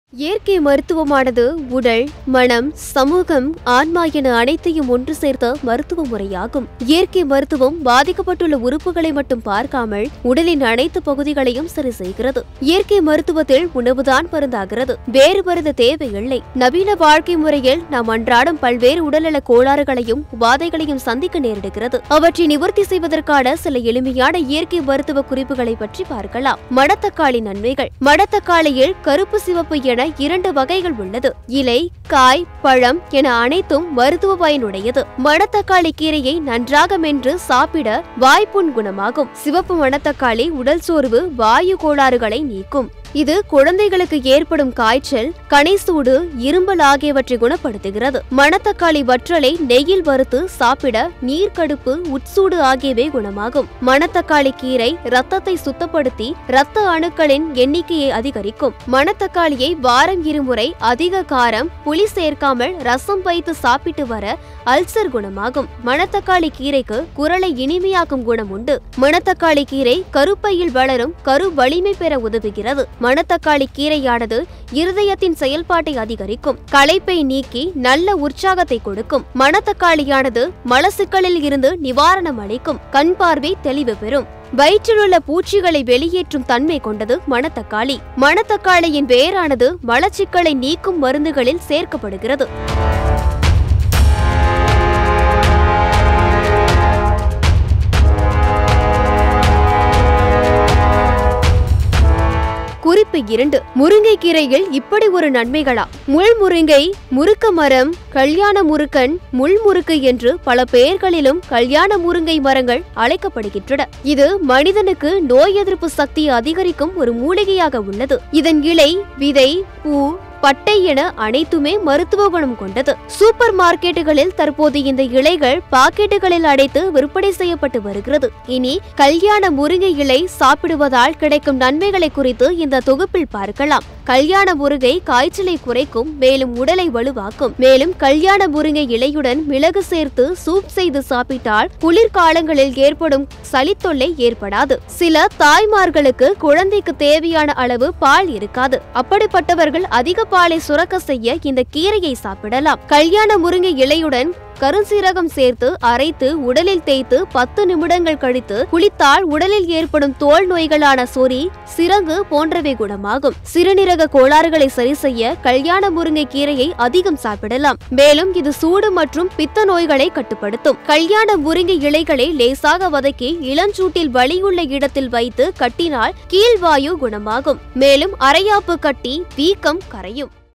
இயற்கை மருத்துவமானது உடல் மனம் சமூகம் ஆன்மா என அனைத்தையும் ஒன்று சேர்த்த மருத்துவ முறையாகும் இயற்கை மருத்துவம் பாதிக்கப்பட்டுள்ள உறுப்புகளை மட்டும் பார்க்காமல் உடலின் அனைத்து பகுதிகளையும் சரி செய்கிறது இயற்கை மருத்துவத்தில் உணவுதான் மருந்தாகிறது வேறு மருந்து தேவையில்லை நவீன வாழ்க்கை முறையில் நாம் அன்றாடம் பல்வேறு உடல்நல கோளாறுகளையும் உபாதைகளையும் சந்திக்க நேரிடுகிறது அவற்றை நிவர்த்தி செய்வதற்கான சில எளிமையான இயற்கை மருத்துவ குறிப்புகளை பற்றி பார்க்கலாம் மணத்தக்காளி நன்மைகள் மணத்தக்காளியில் கருப்பு சிவப்பு என இரண்டு வகைகள் உள்ளது இலை காய் பழம் என அனைத்தும் மருத்துவ பயனுடையது மணத்தக்காளி கீரையை நன்றாக மென்று சாப்பிட வாய்ப்புண் குணமாகும் சிவப்பு மணத்தக்காளி உடல் சோர்வு வாயு கோளாறுகளை நீக்கும் இது குழந்தைகளுக்கு ஏற்படும் காய்ச்சல் கனைசூடு இரும்பல் ஆகியவற்றை குணப்படுத்துகிறது மணத்தக்காளி வற்றலை நெய்யில் வறுத்து சாப்பிட நீர்க்கடுப்பு உட்சூடு ஆகியவை குணமாகும் மணத்தக்காளி கீரை ரத்தத்தை சுத்தப்படுத்தி இரத்த அணுக்களின் எண்ணிக்கையை அதிகரிக்கும் மணத்தக்காளியை வாரம் இருமுறை அதிக காரம் புளி சேர்க்காமல் ரசம் வைத்து சாப்பிட்டு வர அல்சர் குணமாகும் மணத்தக்காளி கீரைக்கு குரலை இனிமையாக்கும் குணம் உண்டு மணத்தக்காளி கீரை கருப்பையில் வளரும் கரு வலிமை பெற உதவுகிறது மணத்தக்காளி கீரையானது இருதயத்தின் செயல்பாட்டை அதிகரிக்கும் களைப்பை நீக்கி நல்ல உற்சாகத்தை கொடுக்கும் மணத்தக்காளியானது மலசுக்களில் இருந்து நிவாரணம் அளிக்கும் கண் பார்வை தெளிவு பெறும் வயிற்றிலுள்ள பூச்சிகளை வெளியேற்றும் தன்மை கொண்டது மணத்தக்காளி மணத்தக்காளியின் வேரானது மலச்சிக்கலை நீக்கும் மருந்துகளில் சேர்க்கப்படுகிறது குறிப்பு இரண்டு முருங்கை கீரையில் இப்படி ஒரு நன்மைகளா முள் முருங்கை முறுக்க மரம் கல்யாண முருக்கன் முள் முறுக்கு என்று பல பெயர்களிலும் கல்யாண முருங்கை மரங்கள் அழைக்கப்படுகின்றன இது மனிதனுக்கு நோய் எதிர்ப்பு சக்தியை அதிகரிக்கும் ஒரு மூலிகையாக உள்ளது இதன் இலை விதை பூ பட்டை என அனைத்துமே மருத்துவ குணம் கொண்டது சூப்பர் மார்க்கெட்டுகளில் தற்போது இந்த இலைகள் பாக்கெட்டுகளில் அடைத்து விற்பனை செய்யப்பட்டு வருகிறது இனி கல்யாண முருங்கை இலை சாப்பிடுவதால் கிடைக்கும் நன்மைகளை குறித்து இந்த தொகுப்பில் பார்க்கலாம் கல்யாண முருங்கை காய்ச்சலை குறைக்கும் மேலும் உடலை வலுவாக்கும் மேலும் கல்யாண முருங்கை இலையுடன் மிளகு சேர்த்து சூப் செய்து சாப்பிட்டால் குளிர்காலங்களில் ஏற்படும் சளித்தொல்லை ஏற்படாது சில தாய்மார்களுக்கு குழந்தைக்கு தேவையான அளவு பால் இருக்காது அப்படிப்பட்டவர்கள் அதிக பாலை சுரக்க செய்ய இந்த கீரையை சாப்பிடலாம் கல்யாண முருங்கை இலையுடன் கருஞ்சீரகம் சேர்த்து அரைத்து உடலில் தேய்த்து பத்து நிமிடங்கள் கழித்து குளித்தால் உடலில் ஏற்படும் தோல் நோய்களான சொறி சிரங்கு போன்றவை குணமாகும் சிறுநீரக கோளாறுகளை சரி செய்ய கல்யாண முருங்கை கீரையை அதிகம் சாப்பிடலாம் மேலும் இது சூடு மற்றும் பித்த நோய்களை கட்டுப்படுத்தும் கல்யாண முருங்கை இலைகளை லேசாக வதக்கி இளஞ்சூட்டில் வலியுள்ள இடத்தில் வைத்து கட்டினால் கீழ்வாயு குணமாகும் மேலும் அரையாப்பு கட்டி வீக்கம் கரையும்